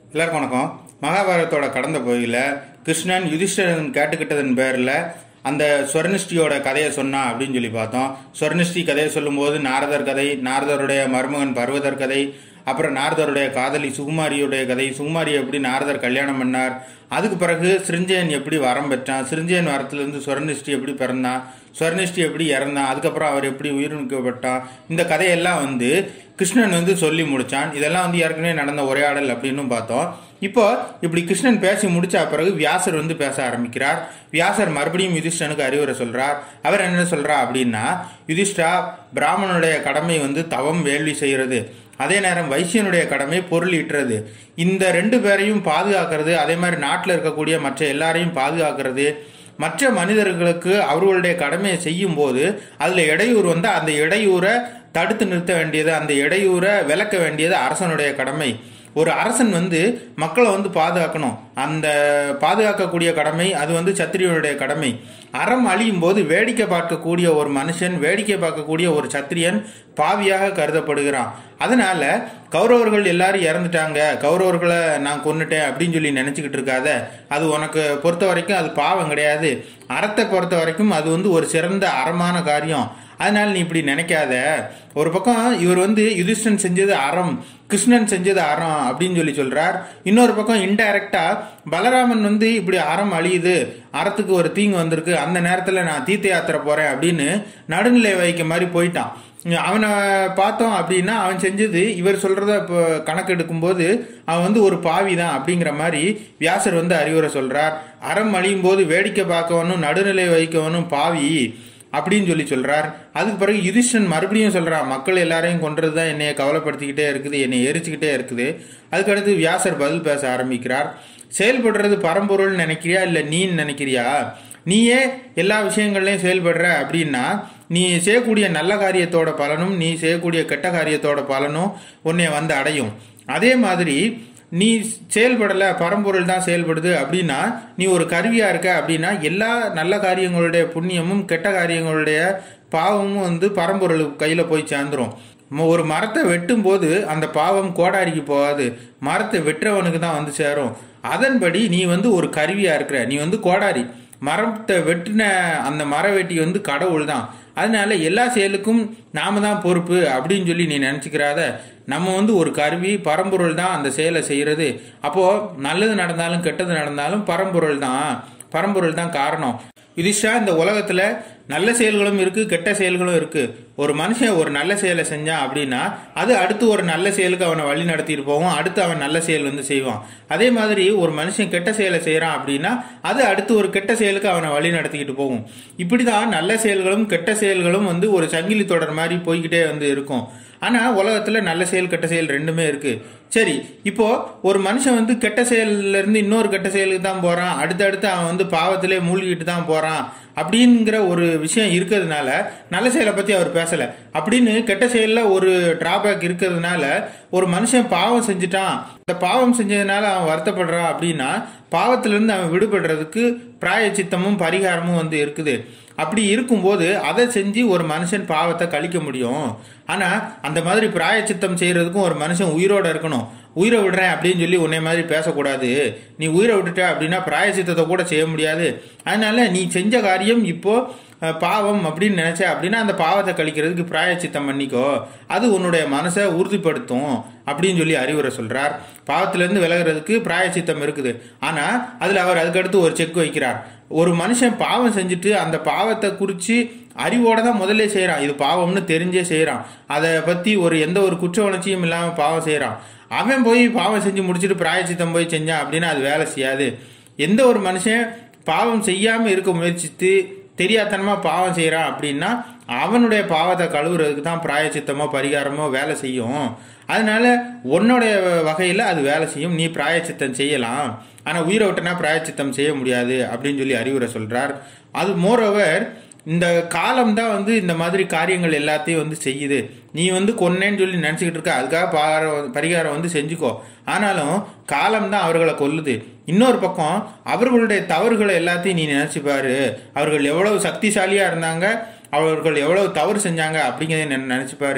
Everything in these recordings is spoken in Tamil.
எல்லாருக்கும் வணக்கம் மகாபாரதத்தோட கடந்த பகுதியில் கிருஷ்ணன் யுதிஷ்டரன் கேட்டுக்கிட்டதன் பேரில் அந்த ஸ்வர்ணிஷ்டியோட கதையை சொன்னா அப்படின்னு சொல்லி பார்த்தோம் ஸ்வர்ணிஷ்டி கதையை சொல்லும்போது நாரதர் கதை நாரதருடைய மருமகன் பர்வதர் கதை அப்புறம் நாரதருடைய காதலி சுகுமாரியுடைய கதை சுகுமாரி எப்படி நாரதர் கல்யாணம் பண்ணார் அதுக்கு பிறகு சிருஞ்சயன் எப்படி வரம் பெற்றான் சிருஞ்சயன் வரத்திலிருந்து ஸ்வர்ணிஷ்டி எப்படி பிறந்தான் ஸ்வர்ணிஷ்டி எப்படி இறந்தான் அதுக்கப்புறம் அவர் எப்படி உயிரிழக்கப்பட்டான் இந்த கதையெல்லாம் வந்து கிருஷ்ணன் வந்து சொல்லி முடிச்சான் இதெல்லாம் வந்து ஏற்கனவே நடந்த உரையாடல் அப்படின்னு பார்த்தோம் இப்போ இப்படி கிருஷ்ணன் பேசி முடிச்ச பிறகு வியாசர் வந்து பேச ஆரம்பிக்கிறார் வியாசர் மறுபடியும் யுதிஷ்டனுக்கு அறிவுரை சொல்றார் அவர் என்ன சொல்றா அப்படின்னா யுதிஷ்டா பிராமணனுடைய கடமை வந்து தவம் வேள்வி செய்யறது அதே நேரம் வைசியனுடைய கடமை பொருள் ஈட்டுறது இந்த ரெண்டு பேரையும் பாதுகாக்கிறது அதே மாதிரி நாட்டில் இருக்கக்கூடிய மற்ற எல்லாரையும் பாதுகாக்கிறது மற்ற மனிதர்களுக்கு அவர்களுடைய கடமையை செய்யும் போது அதுல இடையூறு வந்து அந்த இடையூரை தடுத்து நிறுத்த வேண்டியது அந்த இடையூரை விளக்க வேண்டியது அரசனுடைய கடமை ஒரு அரசன் வந்து மக்களை வந்து பாதுகாக்கணும் அந்த பாதுகாக்கக்கூடிய கடமை அது வந்து சத்திரியனுடைய கடமை அறம் அழியும் போது வேடிக்கை பார்க்கக்கூடிய ஒரு மனுஷன் வேடிக்கை பார்க்கக்கூடிய ஒரு சத்திரியன் பாவியாக கருதப்படுகிறான் அதனால கௌரவர்கள் எல்லாரும் இறந்துட்டாங்க கௌரவர்களை நான் கொன்னுட்டேன் அப்படின்னு சொல்லி நினைச்சுக்கிட்டு இருக்காத அது உனக்கு பொறுத்த வரைக்கும் அது பாவம் கிடையாது அறத்தை பொறுத்த வரைக்கும் அது வந்து ஒரு சிறந்த அறமான காரியம் அதனால நீ இப்படி நினைக்காத ஒரு பக்கம் இவர் வந்து யுதிஷ்டன் செஞ்சது அறம் கிருஷ்ணன் செஞ்சது அறம் அப்படின்னு சொல்லி சொல்றார் இன்னொரு பக்கம் இன்டைரக்டா பலராமன் வந்து இப்படி அறம் அழியுது அறத்துக்கு ஒரு தீங்கு வந்திருக்கு அந்த நேரத்துல நான் தீர்த்த யாத்திரை போறேன் அப்படின்னு நடுநிலை வைக்க மாதிரி போயிட்டான் அவனை பார்த்தோம் அப்படின்னா அவன் செஞ்சது இவர் சொல்றத இப்போ கணக்கெடுக்கும் போது அவன் வந்து ஒரு பாவி தான் அப்படிங்கிற மாதிரி வியாசர் வந்து அறிவுரை சொல்றார் அறம் அழியும் போது வேடிக்கை பார்க்கவனும் நடுநிலை வைக்கவனும் பாவி அப்படின்னு சொல்லி சொல்றார் அதுக்கு பிறகு யுதிஷ்டன் மறுபடியும் சொல்றான் மக்கள் எல்லாரையும் கொன்றது தான் என்னைய கவலைப்படுத்திக்கிட்டே இருக்குது என்னை எரிச்சுக்கிட்டே இருக்குது அதுக்கடுத்து வியாசர் பதில் பேச ஆரம்பிக்கிறார் செயல்படுறது பரம்பொருள் நினைக்கிறியா இல்லை நீன்னு நினைக்கிறியா நீயே எல்லா விஷயங்கள்லையும் செயல்படுற அப்படின்னா நீ செய்யக்கூடிய நல்ல காரியத்தோட பலனும் நீ செய்யக்கூடிய கெட்ட காரியத்தோட பலனும் உன்னை வந்து அடையும் அதே மாதிரி நீ செயல்படல பரம்பொருள் தான் செயல்படுது அப்படின்னா நீ ஒரு கருவியா இருக்க அப்படின்னா எல்லா நல்ல காரியங்களுடைய புண்ணியமும் கெட்ட காரியங்களுடைய பாவமும் வந்து பரம்பொருள் கையில போய் சேர்ந்துரும் ஒரு மரத்தை வெட்டும் போது அந்த பாவம் கோடாரிக்கு போகாது மரத்தை வெட்டுறவனுக்கு தான் வந்து சேரும் அதன்படி நீ வந்து ஒரு கருவியா இருக்கிற நீ வந்து கோடாரி மரத்தை வெட்டின அந்த மர வெட்டி வந்து கடவுள் தான் அதனால எல்லா செயலுக்கும் நாம தான் பொறுப்பு அப்படின்னு சொல்லி நீ நினைச்சுக்கிறாத நம்ம வந்து ஒரு கருவி பரம்பொருள் தான் அந்த செயலை செய்யறது அப்போ நல்லது நடந்தாலும் கெட்டது நடந்தாலும் பரம்பொருள் தான் பரம்பொருள் தான் காரணம் யுதிஷா இந்த உலகத்துல நல்ல செயல்களும் இருக்கு கெட்ட செயல்களும் இருக்கு ஒரு மனுஷன் ஒரு நல்ல செயலை செஞ்சான் அப்படின்னா அது அடுத்து ஒரு நல்ல செயலுக்கு அவனை வழி நடத்திட்டு போவோம் அடுத்து அவன் நல்ல செயல் வந்து செய்வான் அதே மாதிரி ஒரு மனுஷன் கெட்ட செயலை செய்யறான் அப்படின்னா அது அடுத்து ஒரு கெட்ட செயலுக்கு அவனை வழி நடத்திக்கிட்டு போகும் இப்படிதான் நல்ல செயல்களும் கெட்ட செயல்களும் வந்து ஒரு சங்கிலி தொடர் மாதிரி போய்கிட்டே வந்து இருக்கும் ஆனா உலகத்துல நல்ல செயல் கெட்ட செயல் ரெண்டுமே இருக்கு சரி இப்போ ஒரு மனுஷன் வந்து கெட்ட செயல்ல இருந்து இன்னொரு கெட்ட செயலுக்கு தான் போறான் அடுத்தடுத்து அவன் வந்து பாவத்திலே மூழ்கிட்டு தான் போறான் அப்படிங்கிற ஒரு விஷயம் இருக்கிறதுனால நல்ல செயலை பத்தி அவர் பேசல அப்படின்னு கெட்ட செயல்ல ஒரு டிராபேக் இருக்கிறதுனால ஒரு மனுஷன் பாவம் செஞ்சுட்டான் இந்த பாவம் செஞ்சதுனால அவன் வருத்தப்படுறான் அப்படின்னா பாவத்திலிருந்து அவன் விடுபடுறதுக்கு பிராய சித்தமும் பரிகாரமும் வந்து இருக்குது அப்படி இருக்கும்போது அதை செஞ்சு ஒரு மனுஷன் பாவத்தை கழிக்க முடியும் ஆனா அந்த மாதிரி பிராயச்சித்தம் செய்யறதுக்கும் ஒரு மனுஷன் உயிரோட இருக்கணும் உயிரை விடுறேன் அப்படின்னு சொல்லி உன்னை மாதிரி பேசக்கூடாது நீ உயிரை விட்டுட்ட அப்படின்னா பிராயச்சித்தத்தை கூட செய்ய முடியாது அதனால நீ செஞ்ச காரியம் இப்போ பாவம் அப்படின்னு நினைச்ச அப்படின்னா அந்த பாவத்தை கழிக்கிறதுக்கு பிராயச்சித்தம் பண்ணிக்கோ அது உன்னுடைய மனசை உறுதிப்படுத்தும் அப்படின்னு சொல்லி அறிவுரை சொல்றார் பாவத்திலிருந்து விலகிறதுக்கு பிராயச்சித்தம் இருக்குது ஆனா அதுல அவர் அதுக்கடுத்து ஒரு செக் வைக்கிறார் ஒரு மனுஷன் பாவம் செஞ்சுட்டு அந்த பாவத்தை குறித்து அறிவோட தான் முதல்ல செய்கிறான் இது பாவம்னு தெரிஞ்சே செய்கிறான் அதை பற்றி ஒரு எந்த ஒரு குற்ற உணர்ச்சியும் இல்லாமல் பாவம் செய்கிறான் அவன் போய் பாவம் செஞ்சு முடிச்சுட்டு பிராயச்சித்தம் போய் செஞ்சான் அப்படின்னா அது வேலை செய்யாது எந்த ஒரு மனுஷன் பாவம் செய்யாமல் இருக்க முயற்சித்து தெரியாதனமா பாவம் செய்கிறான் அப்படின்னா அவனுடைய பாவத்தை கழுவுறதுக்கு தான் பிராயச்சித்தமோ பரிகாரமோ வேலை செய்யும் அதனால உன்னுடைய வகையில் அது வேலை செய்யும் நீ பிராயச்சித்தம் செய்யலாம் ஆனால் உயிரை விட்டனா பிராயச்சித்தம் செய்ய முடியாது அப்படின்னு சொல்லி அறிவுரை சொல்றார் அது மோரோவர் இந்த காலம் தான் வந்து இந்த மாதிரி காரியங்கள் எல்லாத்தையும் வந்து செய்யுது நீ வந்து கொன்னேன்னு சொல்லி நினச்சிக்கிட்டு இருக்க அதுக்காக பாரம் பரிகாரம் வந்து செஞ்சுக்கோ ஆனாலும் காலம் தான் அவர்களை கொல்லுது இன்னொரு பக்கம் அவர்களுடைய தவறுகளை எல்லாத்தையும் நீ நினைச்சு பாரு அவர்கள் எவ்வளவு சக்திசாலியா இருந்தாங்க அவர்கள் எவ்வளவு தவறு செஞ்சாங்க அப்படிங்கிறத நினைச்சுப்பாரு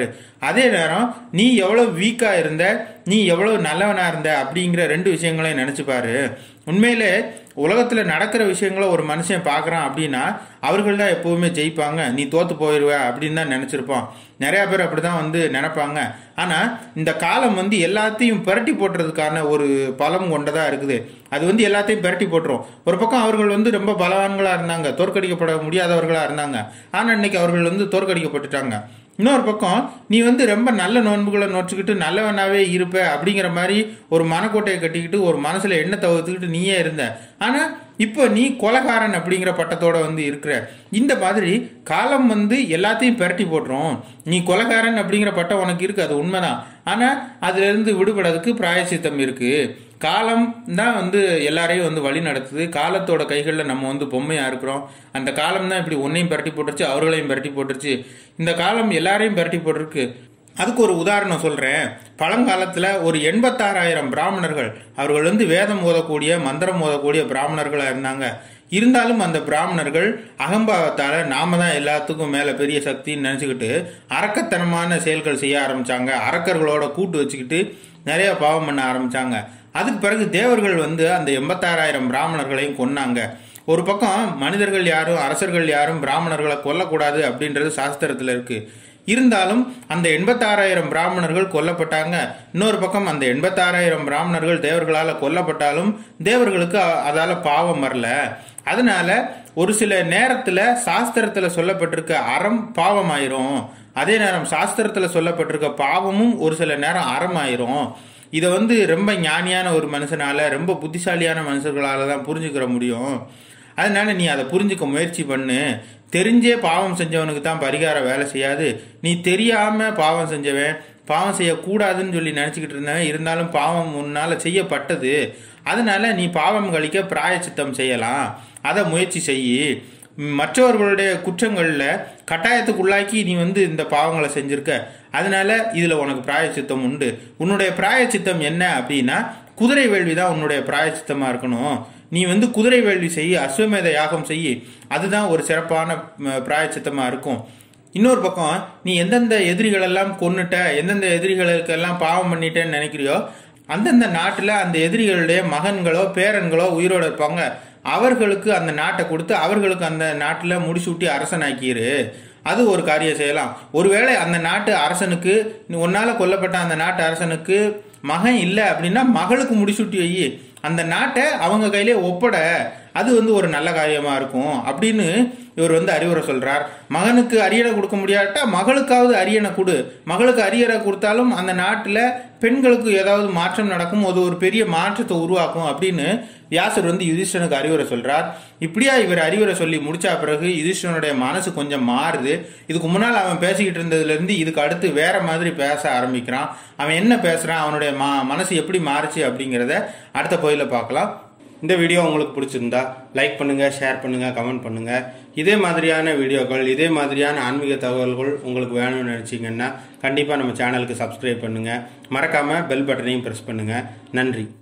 அதே நேரம் நீ எவ்வளவு வீக்கா இருந்த நீ எவ்வளவு நல்லவனா இருந்த அப்படிங்கிற ரெண்டு விஷயங்களையும் நினைச்சு பாரு உண்மையிலே உலகத்துல நடக்கிற விஷயங்களை ஒரு மனுஷன் பார்க்கறான் அப்படின்னா அவர்கள் தான் எப்பவுமே ஜெயிப்பாங்க நீ தோத்து போயிடுவ அப்படின்னு தான் நினைச்சிருப்போம் நிறைய பேர் அப்படிதான் வந்து நினைப்பாங்க ஆனா இந்த காலம் வந்து எல்லாத்தையும் புரட்டி போட்டுறதுக்கான ஒரு பலம் கொண்டதா இருக்குது அது வந்து எல்லாத்தையும் புரட்டி போட்டுரும் ஒரு பக்கம் அவர்கள் வந்து ரொம்ப பலவான்களா இருந்தாங்க தோற்கடிக்கப்பட முடியாதவர்களா இருந்தாங்க ஆனா இன்னைக்கு அவர்கள் வந்து தோற்கடிக்கப்பட்டுட்டாங்க இன்னொரு பக்கம் நீ வந்து ரொம்ப நல்ல நோன்புகளை நோச்சுக்கிட்டு நல்லவனாவே இருப்ப அப்படிங்கிற மாதிரி ஒரு மனக்கோட்டையை கட்டிக்கிட்டு ஒரு மனசுல எண்ணத்தை வகுத்துக்கிட்டு நீயே இருந்த ஆனா இப்போ நீ கொலகாரன் அப்படிங்கிற பட்டத்தோட வந்து இருக்கிற இந்த மாதிரி காலம் வந்து எல்லாத்தையும் பெரட்டி போட்டுரும் நீ கொலகாரன் அப்படிங்கிற பட்டம் உனக்கு இருக்கு அது உண்மைதான் ஆனா அதுல இருந்து விடுபடுறதுக்கு பிராயசித்தம் இருக்கு காலம் தான் வந்து எல்லாரையும் வந்து வழி நடத்துது காலத்தோட கைகளில் நம்ம வந்து பொம்மையா இருக்கிறோம் அந்த காலம் தான் இப்படி ஒன்னையும் பெரட்டி போட்டுருச்சு அவர்களையும் பெரட்டி போட்டுருச்சு இந்த காலம் எல்லாரையும் பெரட்டி போட்டிருக்கு அதுக்கு ஒரு உதாரணம் சொல்றேன் பழங்காலத்துல ஒரு எண்பத்தாறாயிரம் பிராமணர்கள் அவர்கள் வந்து வேதம் ஓதக்கூடிய மந்திரம் ஓதக்கூடிய பிராமணர்களா இருந்தாங்க இருந்தாலும் அந்த பிராமணர்கள் அகம்பாவத்தால நாம தான் எல்லாத்துக்கும் மேல பெரிய சக்தின்னு நினைச்சுக்கிட்டு அரக்கத்தனமான செயல்கள் செய்ய ஆரம்பிச்சாங்க அரக்கர்களோட கூட்டு வச்சுக்கிட்டு நிறைய பாவம் பண்ண ஆரம்பிச்சாங்க அதுக்கு பிறகு தேவர்கள் வந்து அந்த எண்பத்தாறாயிரம் பிராமணர்களையும் கொன்னாங்க ஒரு பக்கம் மனிதர்கள் யாரும் அரசர்கள் யாரும் பிராமணர்களை கொல்லக்கூடாது அப்படின்றது சாஸ்திரத்துல இருக்கு இருந்தாலும் அந்த எண்பத்தாறாயிரம் பிராமணர்கள் கொல்லப்பட்டாங்க இன்னொரு பக்கம் அந்த எண்பத்தாறாயிரம் பிராமணர்கள் தேவர்களால கொல்லப்பட்டாலும் தேவர்களுக்கு அ- அதால பாவம் வரல அதனால ஒரு சில நேரத்துல சாஸ்திரத்துல சொல்லப்பட்டிருக்க அறம் பாவம் ஆயிரும் அதே நேரம் சாஸ்திரத்துல சொல்லப்பட்டிருக்க பாவமும் ஒரு சில நேரம் அறம் ஆயிரும் இதை வந்து ரொம்ப ஞானியான ஒரு மனுஷனால ரொம்ப புத்திசாலியான மனுஷர்களால தான் புரிஞ்சுக்கிற முடியும் அதனால நீ அதை புரிஞ்சுக்க முயற்சி பண்ணு தெரிஞ்சே பாவம் செஞ்சவனுக்கு தான் பரிகாரம் வேலை செய்யாது நீ தெரியாம பாவம் செஞ்சவன் பாவம் செய்யக்கூடாதுன்னு சொல்லி நினைச்சுக்கிட்டு இருந்தவன் இருந்தாலும் பாவம் உன்னால செய்யப்பட்டது அதனால நீ பாவம் கழிக்க பிராயச்சித்தம் செய்யலாம் அதை முயற்சி செய்யி மற்றவர்களுடைய குற்றங்கள்ல கட்டாயத்துக்கு உள்ளாக்கி நீ வந்து இந்த பாவங்களை செஞ்சிருக்க அதனால இதுல உனக்கு பிராயச்சித்தம் உண்டு உன்னுடைய பிராயச்சித்தம் என்ன அப்படின்னா குதிரை வேள்வி தான் உன்னுடைய பிராயச்சித்தமா இருக்கணும் நீ வந்து குதிரை வேள்வி செய்ய அஸ்வமேத யாகம் செய்யி அதுதான் ஒரு சிறப்பான ம், பிராயச்சித்தமா இருக்கும் இன்னொரு பக்கம் நீ எந்தெந்த எதிரிகள் எல்லாம் கொன்னுட்ட எந்தெந்த எதிரிகளுக்கெல்லாம் பாவம் பண்ணிட்டேன்னு நினைக்கிறியோ அந்தந்த நாட்டுல அந்த எதிரிகளுடைய மகன்களோ பேரன்களோ உயிரோட இருப்பாங்க அவர்களுக்கு அந்த நாட்டை கொடுத்து அவர்களுக்கு அந்த நாட்டுல முடிசூட்டி அரசனாக்கிரு அது ஒரு காரியம் செய்யலாம் ஒருவேளை அந்த நாட்டு அரசனுக்கு நீ உன்னால கொல்லப்பட்ட அந்த நாட்டு அரசனுக்கு மகன் இல்லை அப்படின்னா மகளுக்கு முடிசூட்டி வை அந்த நாட்டை அவங்க கையிலே ஒப்பட அது வந்து ஒரு நல்ல காரியமா இருக்கும் அப்படின்னு இவர் வந்து அறிவுரை சொல்றார் மகனுக்கு அரியணை கொடுக்க முடியாட்டா மகளுக்காவது அரியணை கொடு மகளுக்கு அரியணை கொடுத்தாலும் அந்த நாட்டுல பெண்களுக்கு ஏதாவது மாற்றம் நடக்கும் அது ஒரு பெரிய மாற்றத்தை உருவாக்கும் அப்படின்னு வியாசர் வந்து யுதிஷ்டனுக்கு அறிவுரை சொல்றார் இப்படியா இவர் அறிவுரை சொல்லி முடிச்சா பிறகு யுதிஷ்டனுடைய மனசு கொஞ்சம் மாறுது இதுக்கு முன்னால் அவன் பேசிக்கிட்டு இருந்ததுல இருந்து இதுக்கு அடுத்து வேற மாதிரி பேச ஆரம்பிக்கிறான் அவன் என்ன பேசுறான் அவனுடைய ம மனசு எப்படி மாறுச்சு அப்படிங்கிறத அடுத்த பகுதியில பார்க்கலாம் இந்த வீடியோ உங்களுக்கு பிடிச்சிருந்தா லைக் பண்ணுங்க ஷேர் பண்ணுங்க கமெண்ட் பண்ணுங்க இதே மாதிரியான வீடியோக்கள் இதே மாதிரியான ஆன்மீக தகவல்கள் உங்களுக்கு வேணும்னு நினைச்சீங்கன்னா கண்டிப்பா நம்ம சேனலுக்கு சப்ஸ்கிரைப் பண்ணுங்க மறக்காம பெல் பட்டனையும் பிரஸ் பண்ணுங்க நன்றி